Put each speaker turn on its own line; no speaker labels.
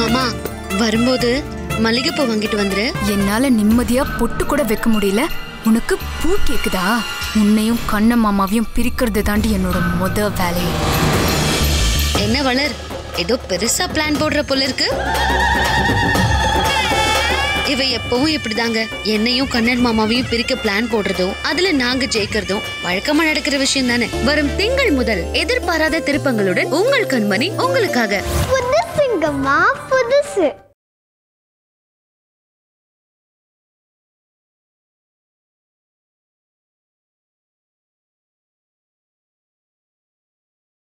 மாமா வரும்போது மல்லிகைப்பூ வாங்கிட்டு வந்துரு
என்னால நிம்மதியா பொட்டு கூட வைக்க முடியல உனக்கு பூ கேக்குதா உன்னையும் கண்ண மாமாவையும் பிரிக்கிறது தாண்டி என்னோட முத வேலையே
என்ன வளர் ஏதோ பெருசா பிளான் போடுற போல இருக்கு இவ எப்பவும் இப்படிதாங்க என்னையும் கண்ணன் மாமாவையும் பிரிக்க பிளான் போடுறதும் அதுல நாங்க ஜெயிக்கிறதும் வழக்கமா நடக்கிற விஷயம் தானே வரும் திங்கள் முதல் எதிர்பாராத திருப்பங்களுடன் உங்கள் கண்மணி உங்களுக்காக
புதுசுங்கம்மா புதுசு